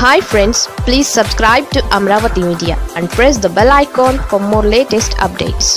hi friends please subscribe to Amaravati media and press the bell icon for more latest updates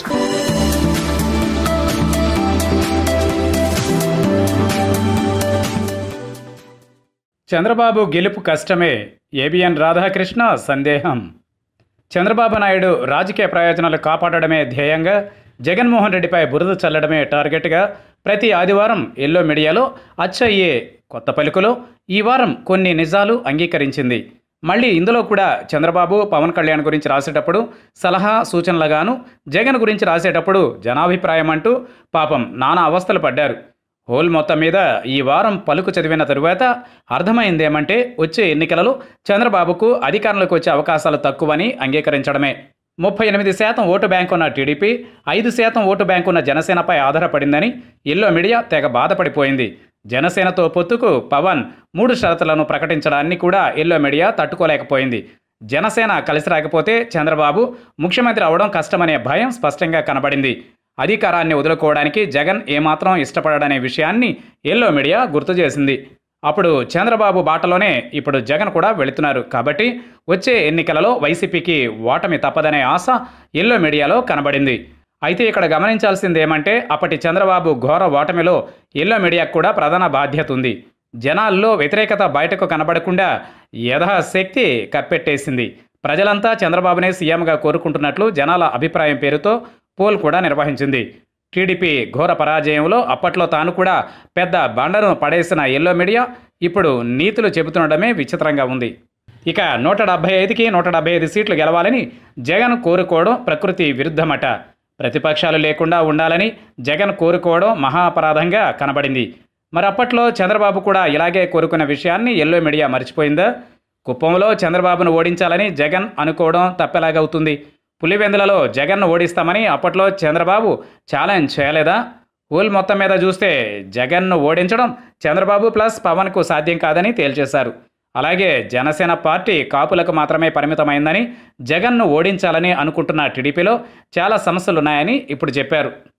Chandrababu గెలుపు కష్టమే ABN Radhakrishna సందేహం చంద్రబాబు నాయుడు రాజకీయ ప్రయోజనాలు కాపాడడమే ధ్యేయంగా జగన్మోహన్ రెడ్డిపై బురద చల్లడమే టార్గెట్గా ప్రతి ఆదివారం ఎల్లో మీడియాలో అచ్చయ్యే కొత్త పలుకులో ఈ వారం కొన్ని నిజాలు అంగీకరించింది మళ్ళీ ఇందులో కూడా చంద్రబాబు పవన్ కళ్యాణ్ గురించి రాసేటప్పుడు సలహా సూచనలుగాను జగన్ గురించి రాసేటప్పుడు జనాభిప్రాయం అంటూ పాపం నానా అవస్థలు పడ్డారు హోల్ మొత్తం మీద ఈ వారం పలుకు చదివిన తరువాత అర్థమైందేమంటే వచ్చే ఎన్నికలలో చంద్రబాబుకు అధికారంలోకి వచ్చే అవకాశాలు తక్కువని అంగీకరించడమే ముప్పై ఎనిమిది శాతం ఓటు బ్యాంకు ఉన్న టీడీపీ ఐదు శాతం ఓటు బ్యాంకు ఉన్న జనసేనపై ఆధారపడిందని ఎల్లో మీడియా తెగ బాధపడిపోయింది జనసేనతో పొత్తుకు పవన్ మూడు షరతులను ప్రకటించడాన్ని కూడా ఎల్లో మీడియా తట్టుకోలేకపోయింది జనసేన కలిసి రాకపోతే చంద్రబాబు ముఖ్యమంత్రి అవడం కష్టమనే భయం స్పష్టంగా కనబడింది అధికారాన్ని వదులుకోవడానికి జగన్ ఏమాత్రం ఇష్టపడడనే విషయాన్ని ఎల్లో మీడియా గుర్తు చేసింది అప్పుడు చంద్రబాబు బాటలోనే ఇప్పుడు జగన్ కూడా వెళుతున్నారు కాబట్టి వచ్చే ఎన్నికలలో వైసీపీకి ఓటమి తప్పదనే ఆశ ఎల్లో మీడియాలో కనబడింది అయితే ఇక్కడ గమనించాల్సింది ఏమంటే అప్పటి చంద్రబాబు ఘోర ఓటమిలో ఎల్లో మీడియాకు కూడా ప్రధాన బాధ్యత ఉంది జనాల్లో వ్యతిరేకత బయటకు కనబడకుండా యథాశక్తి కప్పెట్టేసింది ప్రజలంతా చంద్రబాబునే సీఎంగా కోరుకుంటున్నట్లు జనాల అభిప్రాయం పేరుతో పోల్ కూడా నిర్వహించింది టీడీపీ ఘోర పరాజయంలో అప్పట్లో తాను కూడా పెద్ద బండను పడేసిన ఎల్లో మీడియా ఇప్పుడు నీతులు చెబుతుండడమే విచిత్రంగా ఉంది ఇక నూట డెబ్బై ఐదుకి నూట డెబ్బై ఐదు సీట్లు గెలవాలని జగన్ కోరుకోవడం ప్రకృతి విరుద్ధమట ప్రతిపక్షాలు లేకుండా ఉండాలని జగన్ కోరుకోవడం మహా అపరాధంగా కనబడింది మరి అప్పట్లో చంద్రబాబు కూడా ఇలాగే కోరుకున్న విషయాన్ని ఎల్లో మీడియా మర్చిపోయిందా కుప్పంలో చంద్రబాబును ఓడించాలని జగన్ అనుకోవడం తప్పెలాగవుతుంది పులివెందులలో జగన్ను ఓడిస్తామని అప్పట్లో చంద్రబాబు ఛాలెంజ్ చేయలేదా ఊల్ మొత్తం మీద చూస్తే జగన్ను ఓడించడం చంద్రబాబు ప్లస్ పవన్కు సాధ్యం కాదని తేల్చేశారు అలాగే జనసేన పార్టీ కాపులకు మాత్రమే పరిమితమైందని జగన్ను ఓడించాలని అనుకుంటున్న టీడీపీలో చాలా సమస్యలున్నాయని ఇప్పుడు చెప్పారు